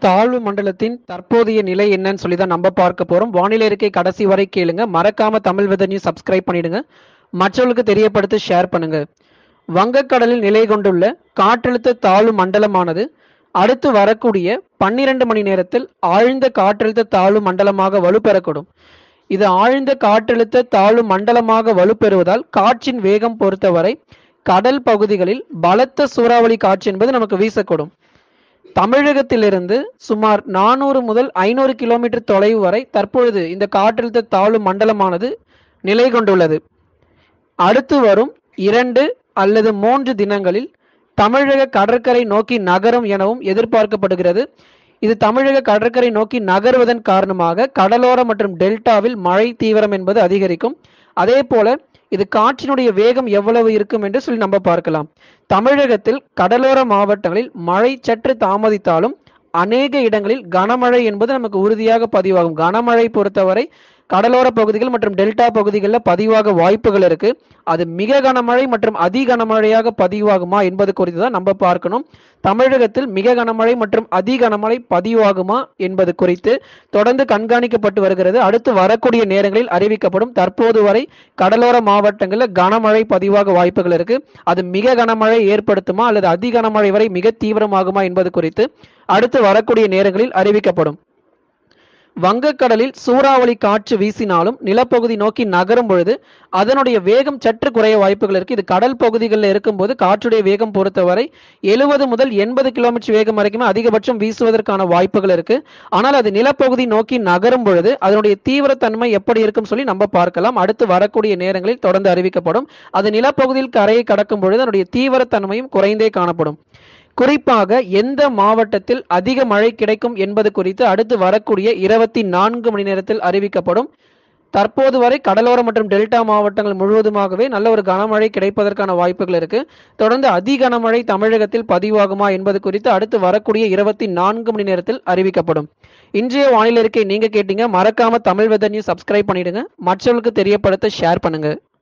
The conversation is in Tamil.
தாழ்வு மண்டலத்தின் தற்போதைய நிலை என்னன்னு சொல்லி தான் நம்ம பார்க்க போறோம் வானிலை இருக்கை கடைசி வரை கேளுங்க மறக்காம தமிழ் வெதர் நியூஸ் சப்ஸ்கிரைப் பண்ணிடுங்க மற்றவர்களுக்கு தெரியப்படுத்தி ஷேர் பண்ணுங்க வங்கக்கடலில் நிலை கொண்டுள்ள காற்றழுத்த தாழ்வு மண்டலமானது அடுத்து வரக்கூடிய பன்னிரண்டு மணி நேரத்தில் ஆழ்ந்த காற்றழுத்த தாழ்வு மண்டலமாக வலுப்பெறக்கூடும் இது ஆழ்ந்த காற்றழுத்த தாழ்வு மண்டலமாக வலுப்பெறுவதால் காற்றின் வேகம் பொறுத்தவரை கடல் பகுதிகளில் பலத்த சூறாவளி காற்று என்பது நமக்கு வீசக்கூடும் தமிழகத்திலிருந்து சுமார் நானூறு முதல் ஐநூறு கிலோமீட்டர் தொலைவு வரை தற்பொழுது இந்த காற்றழுத்த தாழ்வு மண்டலமானது நிலை கொண்டுள்ளது அடுத்து வரும் இரண்டு அல்லது மூன்று தினங்களில் தமிழக கடற்கரை நோக்கி நகரும் எனவும் எதிர்பார்க்கப்படுகிறது இது தமிழக கடற்கரை நோக்கி நகர்வதன் காரணமாக கடலோர மற்றும் டெல்டாவில் மழை தீவிரம் என்பது அதிகரிக்கும் அதே போல இது காற்றினுடைய வேகம் எவ்வளவு இருக்கும் என்று சொல்லி நம்ம பார்க்கலாம் தமிழகத்தில் கடலோர மாவட்டங்களில் மழை சற்று தாமதித்தாலும் அநேக இடங்களில் கனமழை என்பது நமக்கு உறுதியாக பதிவாகும் கனமழை பொறுத்தவரை கடலோர பகுதிகள் மற்றும் டெல்டா பகுதிகளில் பதிவாக வாய்ப்புகள் இருக்கு அது மிக கனமழை மற்றும் அதி கனமழையாக பதிவாகுமா என்பது குறித்து தான் நம்ம பார்க்கணும் தமிழகத்தில் மிக கனமழை மற்றும் அதி கனமழை பதிவாகுமா என்பது குறித்து தொடர்ந்து கண்காணிக்கப்பட்டு வருகிறது அடுத்து வரக்கூடிய நேரங்களில் அறிவிக்கப்படும் தற்போது வரை கடலோர மாவட்டங்களில் கனமழை பதிவாக வாய்ப்புகள் இருக்கு அது மிக கனமழை ஏற்படுத்துமா அல்லது அதி கனமழை வரை மிக தீவிரமாகுமா என்பது குறித்து அடுத்து வரக்கூடிய நேரங்களில் அறிவிக்கப்படும் வங்கக்கடலில் சூறாவளி காற்று வீசினாலும் நிலப்பகுதி நோக்கி நகரும் பொழுது அதனுடைய வேகம் சற்று குறைய வாய்ப்புகள் இருக்கு இது கடல் பகுதிகளில் இருக்கும்போது காற்றுடைய வேகம் பொறுத்தவரை எழுபது முதல் எண்பது கிலோமீட்டர் வேகம் வரைக்குமே அதிகபட்சம் வீசுவதற்கான வாய்ப்புகள் இருக்கு ஆனால் அது நிலப்பகுதி நோக்கி நகரும் பொழுது அதனுடைய தீவிரத்தன்மை எப்படி இருக்கும் சொல்லி நம்ம பார்க்கலாம் அடுத்து வரக்கூடிய நேரங்களில் தொடர்ந்து அறிவிக்கப்படும் அது நிலப்பகுதியில் கரையை கடக்கும் பொழுது அதனுடைய தீவிரத்தன்மையும் குறைந்தே காணப்படும் குறிப்பாக எந்த மாவட்டத்தில் அதிக மழை கிடைக்கும் என்பது குறித்து அடுத்து வரக்கூடிய இருபத்தி நான்கு மணி நேரத்தில் அறிவிக்கப்படும் தற்போது வரை கடலோர மற்றும் டெல்டா மாவட்டங்கள் முழுவதுமாகவே நல்ல ஒரு கனமழை கிடைப்பதற்கான வாய்ப்புகள் இருக்கு தொடர்ந்து அதி கனமழை தமிழகத்தில் பதிவாகுமா என்பது குறித்து அடுத்து வரக்கூடிய இருபத்தி நான்கு மணி நேரத்தில் அறிவிக்கப்படும் இன்றைய வானிலை இருக்கை நீங்க கேட்டீங்க மறக்காம தமிழ் வெதர் நியூஸ் சப்ஸ்கிரைப் பண்ணிடுங்க மற்றவர்களுக்கு தெரியப்படுத்த ஷேர் பண்ணுங்க